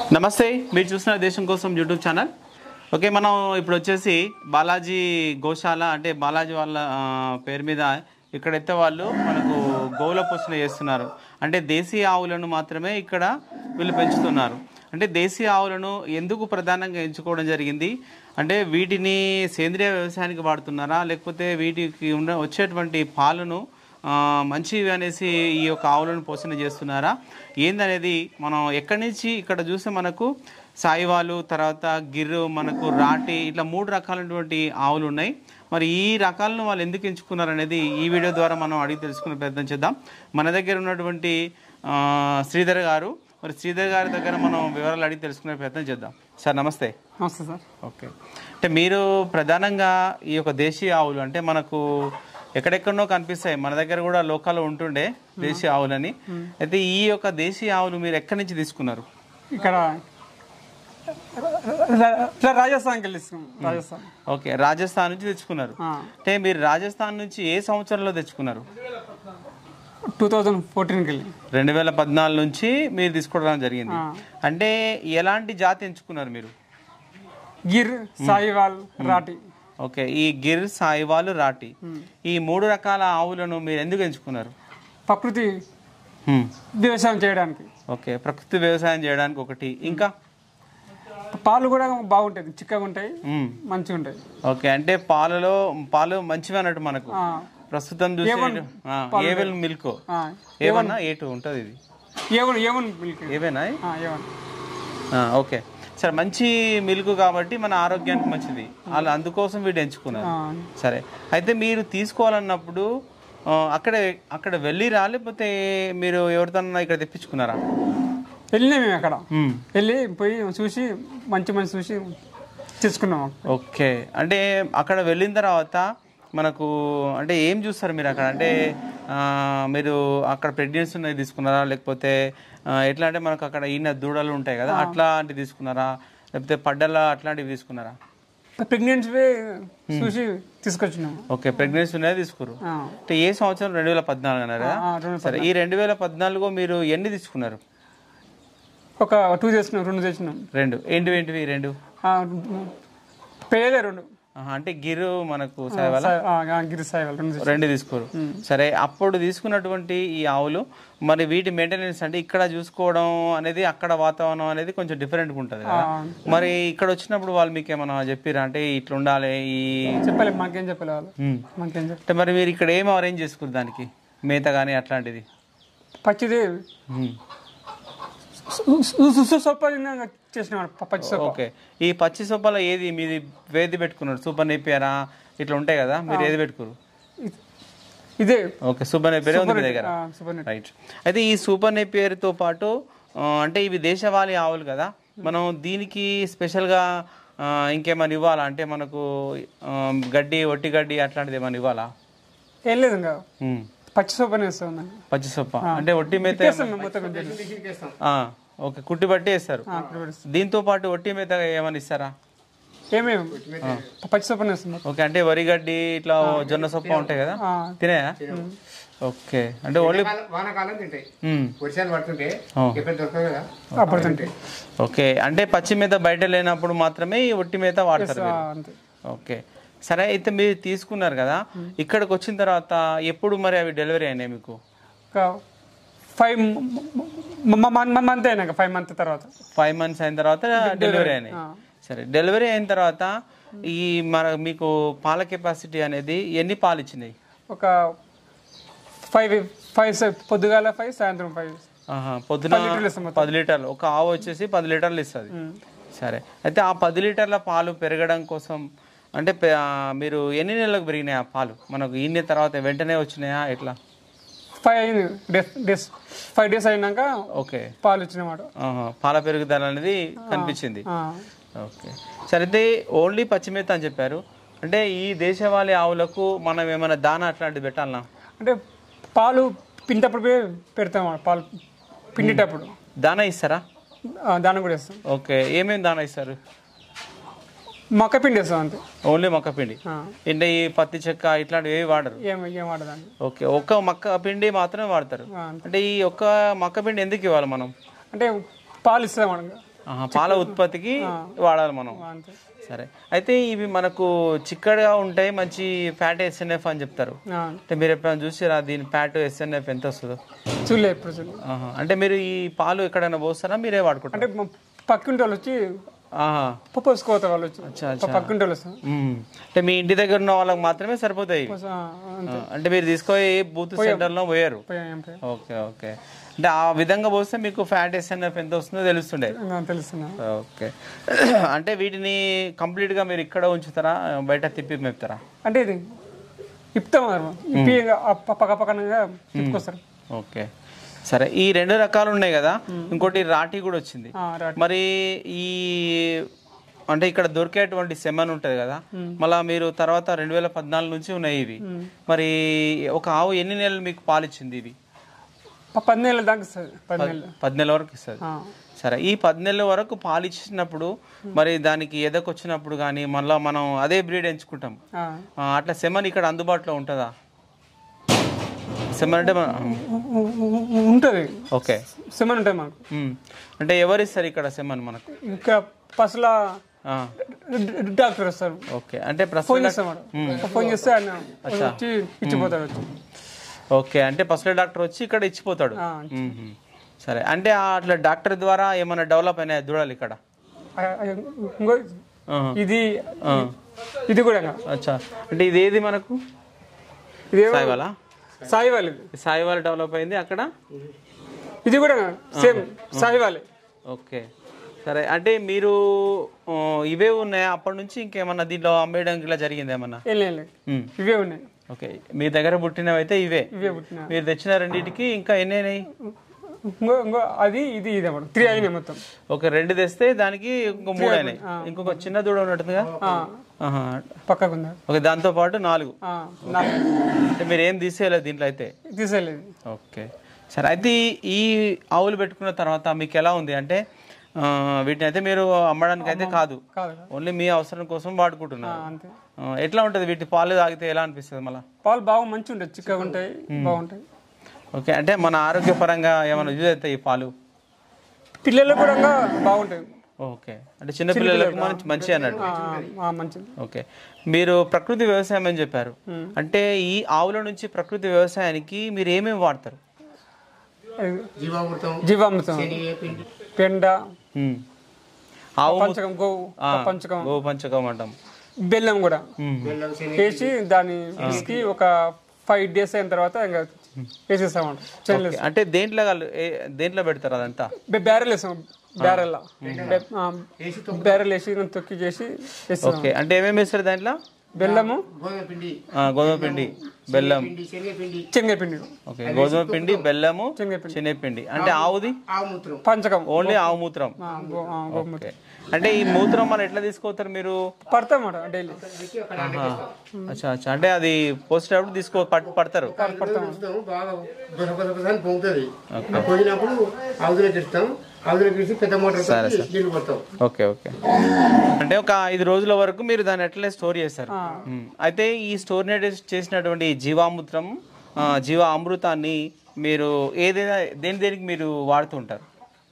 నమస్తే మీరు చూసిన దేశం కోసం యూట్యూబ్ ఛానల్ ఓకే మనం ఇప్పుడు వచ్చేసి బాలాజీ గోశాల అంటే బాలాజీ వాళ్ళ ఆ, పేరు మీద ఇక్కడైతే వాళ్ళు మనకు గోవుల పోషణ చేస్తున్నారు అంటే దేశీయ ఆవులను మాత్రమే ఇక్కడ వీళ్ళు పెంచుతున్నారు అంటే దేశీయ ఆవులను ఎందుకు ప్రధానంగా ఎంచుకోవడం జరిగింది అంటే వీటిని సేంద్రియ వ్యవసాయానికి వాడుతున్నారా లేకపోతే వీటికి ఉన్న వచ్చేటువంటి పాలను ఆ, మంచివి అనేసి ఈ యొక్క ఆవులను పోషణ చేస్తున్నారా ఏందనేది మనం ఎక్కడి నుంచి ఇక్కడ చూస్తే మనకు సాయివాలు తర్వాత గిర్రు మనకు రాటి ఇట్లా మూడు రకాలైనటువంటి ఆవులు ఉన్నాయి మరి ఈ రకాలను వాళ్ళు ఎందుకు ఎంచుకున్నారు అనేది ఈ వీడియో ద్వారా మనం అడిగి తెలుసుకునే ప్రయత్నం చేద్దాం మన దగ్గర ఉన్నటువంటి ఆ, శ్రీధర్ గారు మరి శ్రీధర్ గారి దగ్గర మనం వివరాలు అడిగి తెలుసుకునే ప్రయత్నం చేద్దాం సార్ నమస్తే నమస్తే సార్ ఓకే అంటే మీరు ప్రధానంగా ఈ యొక్క దేశీయ ఆవులు అంటే మనకు ఎక్కడెక్కడనో కనిపిస్తాయి మన దగ్గర కూడా లోకాల్లో ఉంటుండే దేశీయ ఆవులని అయితే ఈ యొక్క దేశీయ ఆవులు మీరు ఎక్కడి నుంచి తీసుకున్నారు ఇక్కడ రా- రా- రాజస్థాన్కి వెళ్ళి తీసుకున్నాం రాజస్థాన్ ఓకే రాజస్థాన్ నుంచి తెచ్చుకున్నారు ఆ. అంటే మీరు రాజస్థాన్ నుంచి ఏ సంవత్సరంలో తెచ్చుకున్నారు టూ థౌజండ్ ఫోర్టీన్కి వెళ్ళి రెండు వేల పద్నాలుగు నుంచి మీరు తీసుకోవడం జరిగింది ఆ. అంటే ఎలాంటి జాతి ఎంచుకున్నారు మీరు గిర్ సాయివాల్ రాటి ఓకే ఈ గిర్ సాయివాలు రాటి ఈ మూడు రకాల ఆవులను మీరు ఎందుకు ఎంచుకున్నారు ప్రకృతి హ్మ్. వ్యవసాయం చేయడానికి ఓకే ప్రకృతి వ్యవసాయం చేయడానికి ఒకటి ఇంకా పాలు కూడా బాగుంటాయి చిక్కగా ఉంటాయి మ్మ్. మంచిగా ఉంటాయి ఓకే అంటే పాలలో పాలు మంచివి అన్నట్టు మనకు ఆ, ప్రస్తుతం చూసే ఏవెల్ మిల్క్ ఆ, ఏవన్నా ఏ టూ ఉంటుంది ఇది ఏవన్ ఏవన్ మిల్క్ ఏవేనా ఆ, ఏవన్ ఆ, ఓకే సరే మంచి మిల్క్ కాబట్టి మన ఆరోగ్యానికి మంచిది వాళ్ళు అందుకోసం వీడు ఎంచుకున్నారు ఆ, సరే అయితే మీరు తీసుకోవాలన్నప్పుడు ఆ, అక్కడే అక్కడ వెళ్ళిరా లేకపోతే మీరు ఎవరితోనన్నా ఇక్కడ తెప్పించుకున్నారా వెళ్ళినాం మేము అక్కడ మ్మ్. వెళ్ళి పోయి చూసి మంచి మంచి చూసి తీసుకున్నాం ఓకే అంటే అక్కడ వెళ్ళిన తర్వాత మనకు అంటే ఏం చూస్తారు మీరు అక్కడ అంటే ఆ, మీరు అక్కడ ప్రెగ్నెన్సీ ఉన్నది తీసుకున్నారా లేకపోతే ఆ, ఎట్లా అంటే మనకు అక్కడ ఈయన దూడలు ఉంటాయి కదా అట్లాంటివి తీసుకున్నారా లేకపోతే పడ్డల అట్లాంటివి తీసుకున్నారా ప్రెగ్నెన్సీ చూసి తీసుకొచ్చినాము ఓకే ప్రెగ్నెన్సీ ఉన్నది తీసుకురు ఆ, అంటే ఏ సంవత్సరం రెండు వేల పద్నాలుగు అన్నారు కదా ఆ, రెండు సరే ఈ రెండు వేల పద్నాలుగు మీరు ఎన్ని తీసుకున్నారు ఒక టూ చేసినాం రెండు చేసినాం రెండు ఏంటివి ఏంటివి ఈ రెండు ఆ, పేదే రెండు ఆహా, అంటే గిరు మనకు సైవాల సాయి- ఆ, ఆ, గిరి సాయి వాళ్ళు రెండు చేసినాం. రెండు తీసుకోరు సరే అప్పుడు తీసుకున్నటువంటి ఈ ఆవులు మరి వీటి మెయింటెనెన్స్ అంటే ఇక్కడ చూసుకోవడం అనేది అక్కడ వాతావరణం అనేది కొంచెం డిఫరెంట్గా ఉంటుంది కదా ఆ, మరి ఇక్కడ వచ్చినప్పుడు వాళ్ళు మీకు ఏమైనా చెప్పిరా అంటే ఇట్లా ఉండాలి ఈ చెప్పలే మాకేం చెప్పలే వాళ్ళు ఉమ్. మాకేం చెప్ప అంటే మరి మీరు ఇక్కడ ఏం అరేంజ్ చేసుకున్నారు దానికి మేత కానీ అట్లాంటిది పచ్చిది ఉమ్. సొప్ప చేసినాడు పచ్చి సొప్ప ఓకే ఈ పచ్చి సొప్పల ఏది మీది వేది పెట్టుకున్నారు సూపర్ నేపియారా ఇట్లా ఉంటాయి కదా మీరు ఏది పెట్టుకోరు ఇది- ఇదే ఓకే సూపర్ నేపియరే ఉంది మీ దగ్గర ఆ, సూపర్ నెట్ రైట్ అయితే ఈ సూపర్ నేపియర్తో పాటు ఆ, అంటే ఇవి దేశవాళీ ఆవులు కదా మనం దీనికి స్పెషల్గా ఆ, ఇంకేమైనా ఇవ్వాలా అంటే మనకు ఆ, గడ్డి ఒట్టి గడ్డి అట్లాంటిది ఏమైనా ఇవ్వాలా ఏం లేదు ఇంకా ఉమ్. పచ్చి సొప్పని వేస్తాం దాన్ని. పచ్చి సొప్ప అంటే ఒట్టి మేత వేస్తాం మేము మొత్తం ఇంటికి. ఆ, ఓకే కుట్టి బట్టి వేస్తారు ఆ, ఇప్పుడు వేస్తాం. దీంతో పాటు ఒట్టి మేత ఏమైనా ఇస్తారా ఏమేమి పచ్చి సొప్పని వేస్తాం మొత్తం. ఓకే అంటే వరి గడ్డి ఇట్లా జొన్న సొప్ప ఉంటాయి కదా ఆ, తినేయా ఓకే అంటే ఓన్లీ వానాకాలం తింటాయి ఉమ్. వర్షాలు పడుతుంటే ఆ. ఎప్పుడు దొరకదు కదా అప్పుడు తింటాయి ఓకే అంటే పచ్చి మేత బయట లేనప్పుడు మాత్రమే ఈ ఒట్టి మేత వాడతారు ఆ, మీరు. అంతే ఓకే సరే అయితే మీరు తీసుకున్నారు కదా ఇక్కడికి వచ్చిన తర్వాత ఎప్పుడు మరి అవి డెలివరీ అయినాయి మీకు ఒక ఫైవ్ మంత్ అయినాక ఫైవ్ మంత్ తర్వాత ఫైవ్ మంత్స్ అయిన తర్వాత డెలివరీ అయినాయి ఆ. సరే డెలివరీ అయిన తర్వాత ఈ మన మీకు పాల కెపాసిటీ అనేది ఎన్ని పాలు ఇచ్చినాయి ఒక ఫైవ్ ఫైవ్ పొద్దుగాల ఫైవ్ సాయంత్రం ఫైవ్ ఆహా, పొద్దున పది లీటర్లు ఇస్తాం మొత్తం. పది లీటర్లు ఒక ఆవు వచ్చేసి పది లీటర్లు ఇస్తుంది సరే అయితే ఆ పది లీటర్ల పాలు పెరగడం కోసం అంటే పె- ఆ, మీరు ఎన్ని నెలలకు పెరిగినాయి ఆ పాలు మనకు ఇన్ని తర్వాత వెంటనే వచ్చినాయా ఎట్లా ఫైవ్ అయింది డేస్ డేస్ ఫైవ్ డేస్ అయినాక ఓకే పాలు ఇచ్చినమాట ఆహా, పాల పెరుగుదల అనేది కనిపించింది ఆ, ఓకే సరే అయితే ఓన్లీ పచ్చిమేత అని చెప్పారు అంటే ఈ దేశవాళీ ఆవులకు మనం ఏమైనా దాన అట్లాంటివి పెట్టాలనా అంటే పాలు పిండేటప్పుడు పోయి పెడతాం అన్నమాట. పాలు పిండేటప్పుడు దాన ఇస్తారా ఆ, దాన్ని కూడా వేస్తాం ఓకే ఏమేమి దాన ఇస్తారు మొక్క పిండి వేస్తాం అంతే ఓన్లీ మొక్క పిండి ఆ, అంటే ఈ పత్తి చెక్క ఇట్లాంటివి ఏవి వాడరు ఏం ఏం వాడదాన్ని ఓకే ఒక్క మక్క పిండి మాత్రమే వాడతారు ఆ, అంతే. అంటే ఈ ఒక్క మక్క పిండి ఎందుకు ఇవ్వాలి మనం అంటే పాలు ఇస్తాం మనకు ఆహా, పాల ఉత్పత్తికి వాడాలి మనం అంతే సరే అయితే ఇవి మనకు చిక్కడిగా ఉంటాయి మంచి ఫ్యాట్ ఎస్ఎన్ఎఫ్ అని చెప్తారు ఆ, అంటే మీరు ఎప్పుడైనా చూసిరా దీని ఫ్యాట్ ఎస్ఎన్ఎఫ్ ఎంత వస్తుందో చూడలే ఎప్పుడు చూడలే ఆహా. అంటే మీరు ఈ పాలు ఎక్కడైనా పోస్తారా మీరే వాడుకుంటారా అంటే మా పక్కింటి వాళ్ళు వచ్చి ఆహా ప- పోసుకోతారు వాళ్ళు వచ్చి అచ్చా అచ్చా పక్కింటి వాళ్ళు వస్తారు మ్మ్. అంటే మీ ఇంటి దగ్గర ఉన్న వాళ్ళకి మాత్రమే సరిపోతాయి ఇవి. ఆ, ఆ, అంటే మీరు తీసుకొని బూత్ సెంటర్లో పోయారు పోయా, ఏం పోయా. ఓకే ఓకే అంటే ఆ విధంగా పోస్తే మీకు ఫ్యాట్ ఎస్ఎన్ఎఫ్ ఎంత వస్తుందో తెలుస్తుండే నాకు తెలుస్తున్నా ఓకే అంటే వీటిని కంప్లీట్గా మీరు ఇక్కడ ఉంచుతారా బయట తిప్పి మేపుతారా అంటే ఇది ఇప్పుతాం అన్నమాట. ఇప్పి ఆ ప- పక్క పక్కనగా తిప్పుకొస్తారు ఓకే సరే ఈ రెండు రకాలు ఉన్నాయి కదా ఇంకోటి రాటి కూడా వచ్చింది ఆ, రా- మరి ఈ అంటే ఇక్కడ దొరికేటువంటి సెమన్ ఉంటుంది కదా మళ్ళా మీరు తర్వాత రెండు వేల పద్నాలుగు నుంచి ఉన్నాయి ఇవి మరి ఒక ఆవు ఎన్ని నెలలు మీకు పాలిచ్చింది ఇవి ప- పది నెలల దాకా ఇస్తుంది పది నెలలు పది నెలల వరకు ఇస్తుంది ఆ, సరే ఈ పది నెలల వరకు పాలిచ్చినప్పుడు మరి దానికి ఎదకొచ్చినప్పుడు కానీ మళ్ళీ మనం అదే బ్రీడ్ ఎంచుకుంటాం ఆ. ఆ, అట్లా సెమన్ ఇక్కడ అందుబాటులో ఉంటుందా సెమన్ అంటే మన- ఉ- ఉ- ఉ- ఉ- ఉంటుంది ఓకే సెమన్ ఉంటుంది మాకు మ్మ్. అంటే ఎవరిస్తారు ఇక్కడ సెమన్ మనకు ఇంకా పసల ఆ, డాక్టర్ వస్తారు ఓకే అంటే ఫోన్ ప్రస్తుతం చేస్తాం మేడం ఫోన్ చేస్తే ఆయన వచ్చి ఇచ్చిపోతాడు వచ్చి ఓకే అంటే పసుల డాక్టర్ వచ్చి ఇక్కడ ఇచ్చిపోతాడు ఆ, మ్మ్. సరే అంటే ఆ అట్లా డాక్టర్ ద్వారా ఏమైనా డెవలప్ అయినా చూడాలి ఇక్కడ ఆ, ఆ, ఇంకో ఆహా. ఇది ఇది కూడా అచ్చా అంటే ఇది ఏది మనకు ఇదేమో సాయివాలా సాయి వాళ్ళు సాయివాల్ డెవలప్ అయింది అక్కడ ఇది కూడా సేమ్ సాయి వాళ్ళే ఓకే సరే అంటే మీరు ఆ, ఇవే ఉన్నాయా అప్పటి నుంచి ఇంకేమన్నా దీంట్లో అమ్మేయడానికి ఇలా జరిగింది ఏమన్నా ఏం లేదు మ్మ్. ఇవే ఉన్నాయి ఓకే మీ దగ్గర పుట్టినవి అయితే ఇవే ఇవే పుట్టిన మీరు తెచ్చిన రెండింటికి ఇంకా ఎన్ని అయినాయి ఇంకో ఇంకో అది ఇది ఇది అన్నమాట త్రీ అయినాయి మొత్తం ఒక రెండు తెస్తే దానికి ఇంకో మూడు అయినాయి ఇంకొక చిన్న దూడ ఉన్నట్టుందిగా ఆ, ఆహా. పక్కకు ఉందా ఓకే దాంతో పాటు నాలుగు ఆ, నాకు అంటే మీరు ఏం తీసేయలేదు దీంట్లో అయితే తీసేయలేదు ఓకే సరే అయితే ఈ- ఈ ఆవులు పెట్టుకున్న తర్వాత మీకు ఎలా ఉంది అంటే ఆ, వీటిని అయితే మీరు అమ్మడానికి అయితే కాదు కాదు ఓన్లీ మీ అవసరం కోసం వాడుకుంటున్నారు అంతే ఆ, ఎట్లా ఉంటుంది వీటి పాలు తాగితే ఎలా అనిపిస్తుంది మళ్ళీ పాలు బాగా మంచిగా ఉంటాయి చిక్కగా ఉంటాయి బాగుంటాయి ఓకే అంటే మన ఆరోగ్యపరంగా ఏమైనా యూజ్ అవుతాయి ఈ పాలు పిల్లలకు కూడా బాగుంటాయి ఓకే అంటే చిన్న పిల్లలకు మంచి మంచి అన్నట్టు ఆ, ఆ, మంచిది ఓకే మీరు ప్రకృతి వ్యవసాయం అని చెప్పారు అంటే ఈ ఆవుల నుంచి ప్రకృతి వ్యవసాయానికి మీరు ఏమేమి వాడతారు అది జీవామృతం జీవామృతం పిండి పెండ ఉమ్. ఆవు ము- పంచకం గోవు ఆ, పంచకం గోవు పంచకం అంటాం బెల్లం కూడా ఉమ్. బెల్లం శనగ వేసి దాన్ని పిసికి ఒక ఫైవ్ డేస్ అయిన తర్వాత ఇంకా వేసేస్తామంట చేనులో ఓకే. అంటే దేంట్లో కలు- ఏ- దేంట్లో పెడతారు అదంతా బ్యారెల్ వేస్తాం బ్యారెల్ బ్యారెల్ వేసి దాన్ని తొక్కి చేసి వేస్తాం ఓకే అంటే ఏమేమి వేస్తారు దాంట్లో బెల్లము గోధుమ పిండి ఆ, గోధుమ పిండి బెల్లం పిండి శనగపిండి శనగపిండి ఓకే గోధుమ పిండి బెల్లము శనగపిండి శనగపిండి అంటే ఆవుది ఆవు మూత్రం పంచకం ఓన్లీ ఆవు మూత్రం ఆ, గో- ఆ, గోమూత్రం. ఓకే అంటే ఈ మూత్రం మరి ఎట్లా తీసుకోతారు మీరు పడతామాట డైలీ పెట్టి అక్కడ ఆహా. అచ్చా అచ్చా అంటే అది పోసేటప్పుడు తీసుకో పట్- పడతారు ఉంచుతాము బాగా బొస బొస బొస అని పొంగుతుంది ఆ పొంగినప్పుడు ఆవులోకి ఇస్తాం ఆవులోకి ఇచ్చి పెద్ద మోటార్ నీళ్ళు పడతాం ఓకే ఓకే అంటే ఒక ఐదు రోజుల వరకు మీరు దాన్ని ఎట్లనే స్టోర్ చేస్తారు ఉమ్. అయితే ఈ స్టోర్ చేసినటువంటి ఈ జీవామృతం ఆ, జీవ అమృతాన్ని మీరు ఏదైనా దేని దేనికి మీరు వాడుతుంటారు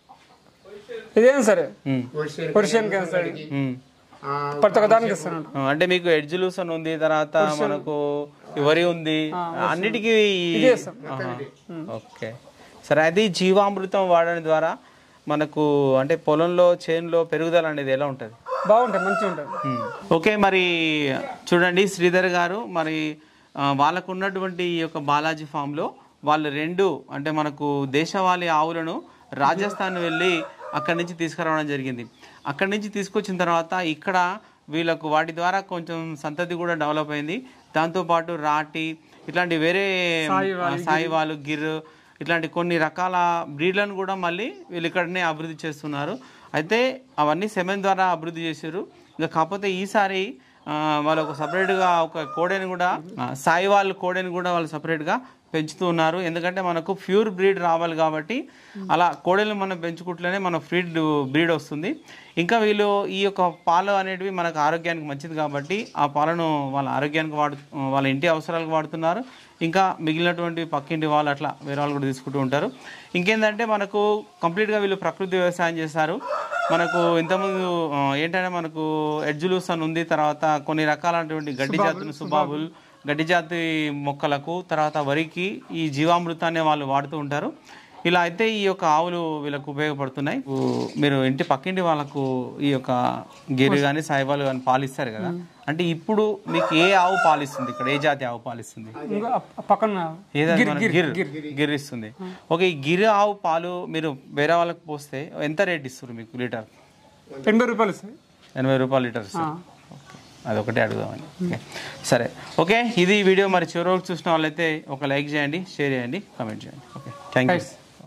ఇదేం సరే ఉమ్. వరిసేను పురుషానికి సరే ఉమ్. ఆ, ప్రతి ఒక్క దానికి ఇస్తాను ఆ, అంటే మీకు ఎడ్జులూసన్ ఉంది తర్వాత మనకు వరి ఉంది అన్నిటికీ ఈ- ఆహా. ఓకే సరే అది జీవామృతం వాడడం ద్వారా మనకు అంటే పొలంలో చేనులో పెరుగుదల అనేది ఎలా ఉంటుంది బాగుంటాయి మంచిగా ఉంటాయి మ్మ్. ఓకే మరి చూడండి శ్రీధర్ గారు మరి ఆ, వాళ్ళకు ఉన్నటువంటి ఈ యొక్క బాలాజీ ఫామ్లో వాళ్ళు రెండు అంటే మనకు దేశవాళీ ఆవులను రాజస్థాన్ వెళ్ళి అక్కడి నుంచి తీసుకురావడం జరిగింది అక్కడి నుంచి తీసుకొచ్చిన తర్వాత ఇక్కడ వీళ్ళకు వాటి ద్వారా కొంచెం సంతతి కూడా డెవలప్ అయింది దాంతోపాటు రాటి ఇట్లాంటి వేరే ఆ, సాయివాలు గిర్ ఇట్లాంటి కొన్ని రకాల బ్రీడ్లను కూడా మళ్ళీ వీళ్ళు ఇక్కడనే అభివృద్ధి చేస్తున్నారు అయితే అవన్నీ సెమెన్ ద్వారా అభివృద్ధి చేశారు ఇంకా కాకపోతే ఈసారి ఆ, వాళ్ళు ఒక సపరేట్గా ఒక కోడెని కూడా ఆ, సాయి వాళ్ళ కోడెని కూడా వాళ్ళు సపరేట్గా పెంచుతూ ఉన్నారు ఎందుకంటే మనకు ప్యూర్ బ్రీడ్ రావాలి కాబట్టి అలా కోడెలు మనం పెంచుకుంటేనే మన ఫ్రీడ్ బ్రీడ్ వస్తుంది ఇంకా వీళ్ళు ఈ యొక్క పాలు అనేటివి మనకు ఆరోగ్యానికి మంచిది కాబట్టి ఆ పాలను వాళ్ళ ఆరోగ్యానికి వాడు వాళ్ళ ఇంటి అవసరాలకు వాడుతున్నారు ఇంకా మిగిలినటువంటి పక్కింటి వాళ్ళు అట్లా వేరే వాళ్ళు కూడా తీసుకుంటూ ఉంటారు ఇంకేంటంటే మనకు కంప్లీట్గా వీళ్ళు ప్రకృతి వ్యవసాయం చేస్తారు మనకు ఇంతకుముందు ఆ, ఏంటంటే మనకు ఎడ్జులూస్ అని ఉంది తర్వాత కొన్ని రకాలైనటువంటి గడ్డి జాతులు సుబాబుల్ గడ్డి జాతి మొక్కలకు తర్వాత వరికి ఈ జీవామృతాన్ని వాళ్ళు వాడుతూ ఉంటారు ఇలా అయితే ఈ యొక్క ఆవులు వీళ్ళకు ఉపయోగపడుతున్నాయి ఊ- మీరు ఇంటి పక్కింటి వాళ్ళకు ఈ యొక్క గిరి కానీ సాయిబాలు కానీ పాలిస్తారు కదా అంటే ఇప్పుడు మీకు ఏ ఆవు పాలిస్తుంది ఇక్కడ ఏ జాతి ఆవు పాలిస్తుంది ఇంకా ఆ పక్కన ఏదైనా మన గిర్ గిర్ ఇస్తుంది ఓకే ఈ గిర్ ఆవు పాలు మీరు వేరే వాళ్ళకి పోస్తే ఎంత రేట్ ఇస్తారు మీకు లీటర్ ఎనభై రూపాయలు ఇస్తాయి ఎనభై రూపాయలు లీటర్ ఇస్తారు ఓకే. అదొకటే అడుగుదామని ఓకే. సరే ఓకే ఇది వీడియో మరి చివరి వరకు చూసిన వాళ్ళైతే ఒక లైక్ చేయండి షేర్ చేయండి కామెంట్ చేయండి ఓకే థ్యాంక్ యూ